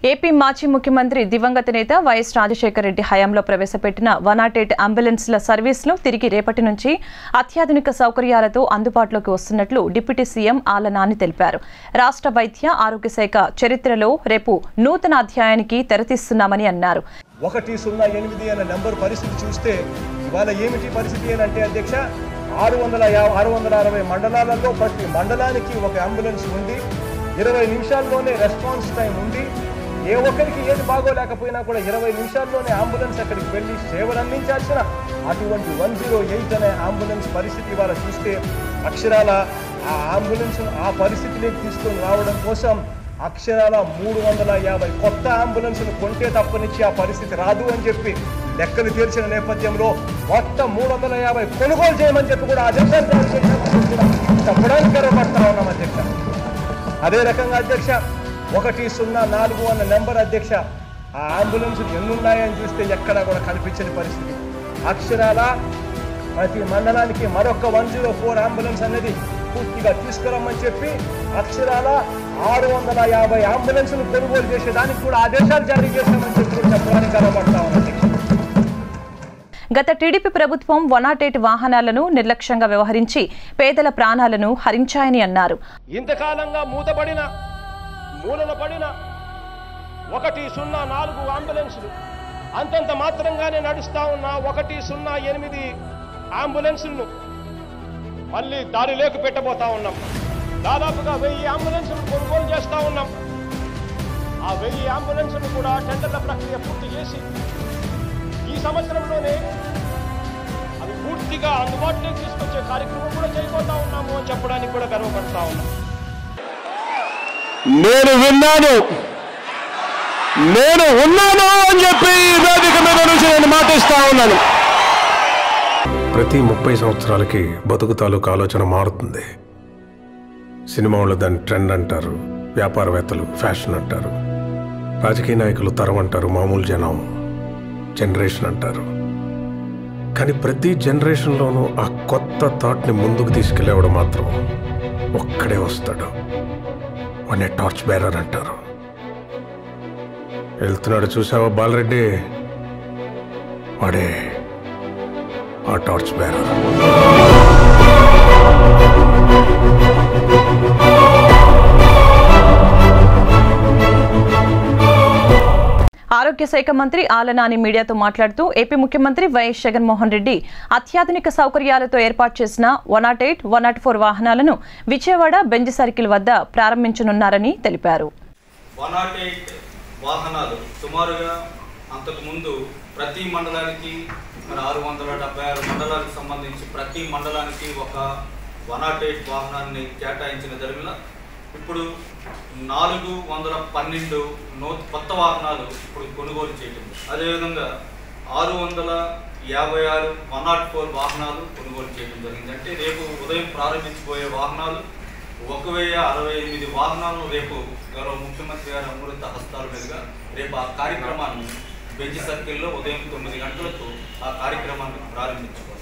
AP మాజీ ముఖ్యమంత్రి దివంగత నేత వైఎస్ రాజశేఖర రెడ్డి హయాంలో ప్రవేశపెట్టిన వన్ నాట్ ఎయిట్ అంబులెన్స్ల సర్వీసులు తిరిగి రేపటి నుంచి అత్యాధునిక సౌకర్యాలతో అందుబాటులోకి వస్తున్నట్లు డిప్యూటీ సీఎం ఆళ్ల నాని తెలిపారు రాష్ట్ర వైద్య ఆరోగ్య శాఖ చరిత్రలో రేపు నూతన అధ్యాయానికి తెరతీస్తున్నామని అన్నారు ఒకటి సున్నా ఎనిమిది అనే నెంబర్ పరిస్థితి చూస్తే ఇవాళ ఏమిటి పరిస్థితి అని అంటే అధ్యక్ష ఆరు వందల యా ఆరు వందల అరవై మండలాలలో ప్రతి మండలానికి ఒక అంబులెన్స్ ఉంది ఇరవై నిమిషాల్లోనే రెస్పాన్స్ టైం ఉంది ఏ ఒక్కరికి ఏది బాగోలేకపోయినా కూడా ఇరవై నిమిషాల్లోనే అంబులెన్స్ అక్కడికి వెళ్ళి సేవలు అందించాల్సిన అటువంటి వన్ జీరో ఎయిట్ అనే అంబులెన్స్ పరిస్థితి ఇవాళ చూస్తే అక్షరాల ఆ అంబులెన్స్ ఆ పరిస్థితిలోకి తీసుకొని రావడం కోసం అక్షరాల మూడు వందల యాభై కొత్త అంబులెన్స్ను కొంటే తప్పనిచ్చి ఆ పరిస్థితి రాదు అని చెప్పి లెక్కలు తీర్చిన నేపథ్యంలో మొత్తం మూడు వందల యాభై కొనుగోలు చేయమని చెప్పి కూడా అజెండా జారీ చేశామని కూడా చెప్పడానికి గర్వపడతా ఉన్నాం అధ్యక్ష అదే రకంగా అధ్యక్ష ఒకటి సున్నా నాలుగు అన్న నెంబర్ అధ్యక్ష ఆ అంబులెన్స్ ఎన్నున్నాయని చూస్తే ఎక్కడా కూడా కనిపించని పరిస్థితి అక్షరాల ప్రతి మండలానికి మరొక వన్ జీరో ఫోర్ అంబులెన్స్ అనేది పూర్తిగా తీసుకురమ్మని చెప్పి అక్షరాల ఆరు వందల యాభై అంబులెన్స్ను కొనుగోలు చేసేదానికి కూడా ఆదేశాలు జారీ చేశామని చెప్పి కూడా చెప్పడానికి గర్వపడతా ఉన్నాం అధ్యక్ష గత టీడీపీ ప్రభుత్వం వన్ నాట్ ఎయిట్ వాహనాలను నిర్లక్ష్యంగా వ్యవహరించి పేదల ప్రాణాలను హరించాయని అన్నారు ఇంతకాలంగా మూతపడిన మూలన పడిన ఒకటి సున్నా నాలుగు అంబులెన్సులు అంతంత మాత్రంగానే నడుస్తా ఉన్న ఒకటి సున్నా ఎనిమిది అంబులెన్సులను మళ్ళీ దారిలోకి పెట్టబోతా ఉన్నాం దాదాపుగా వెయ్యి అంబులెన్సులు కొనుగోలు చేస్తా ఉన్నాం ఆ వెయ్యి అంబులెన్సులు కూడా టెండర్ల ప్రక్రియ పూర్తి చేసి ఈ సంవత్సరంలోనే అవి పూర్తిగా అందుబాటులోకి తీసుకొచ్చే కార్యక్రమం కూడా చేయబోతా ఉన్నాము అని చెప్పడానికి కూడా గర్వపడతా ఉన్నాం నేను విన్నాను నేను ఉన్నాను అని చెప్పి ఈ వేదిక మీద నుంచి నేను మాటిస్తా ఉన్నాను ప్రతి ముప్పై సంవత్సరాలకి బతుకు తాలూకు ఆలోచన మారుతుంది సినిమా వాళ్ళు దాన్ని ట్రెండ్ అంటారు వ్యాపారవేత్తలు ఫ్యాషన్ అంటారు రాజకీయ నాయకులు తరం అంటారు మామూలు జనం జనరేషన్ అంటారు కానీ ప్రతి జనరేషన్లోనూ ఆ కొత్త థాట్ని ముందుకు తీసుకెళ్ళేవాడు మాత్రం ఒక్కడే వస్తాడు వాడిని టార్చ్ బేరర్ అంటారు వెళ్తున్నాడు చూసావా బాలరెడ్డి వాడే ఆ టార్చ్ బేరర్ ఆరోగ్య శాఖ మంత్రి ఆలనాని మీడియాతో మాట్లాడుతూ ఏపీ ముఖ్యమంత్రి వైఎస్ జగన్మోహన్ రెడ్డి అత్యాధునిక సౌకర్యాలతో ఏర్పాటు చేసిన one nought eight one nought four వాహనాలను విజయవాడ బెంజ్ సర్కిల్ వద్ద ప్రారంభించనున్నారని తెలిపారు వన్ నాట్ ఎయిట్ వాహనాలు సుమారుగా అంతకుముందు ప్రతి మండలానికి మన ఆరు వందల డెబ్బై ఆరు మండలాలకు సంబంధించి ప్రతి మండలానికి ఒక వన్ నాట్ ఎయిట్ వాహనాన్ని కేటాయించిన జరిగిన ఇప్పుడు నాలుగు వందల పన్నెండు నూ కొత్త వాహనాలు ఇప్పుడు కొనుగోలు చేయటం అదేవిధంగా ఆరు వందల యాభై ఆరు వన్ నాట్ ఫోర్ వాహనాలు కొనుగోలు చేయడం జరిగింది అంటే రేపు ఉదయం ప్రారంభించబోయే వాహనాలు ఒక వెయ్యి అరవై ఎనిమిది వాహనాలను రేపు గౌరవ ముఖ్యమంత్రి గారి అమృత హస్తాల మీదుగా రేపు ఆ కార్యక్రమాన్ని బెంచ్ సర్కిల్లో ఉదయం తొమ్మిది గంటలకు ఆ కార్యక్రమాన్ని ప్రారంభించుకోవాలి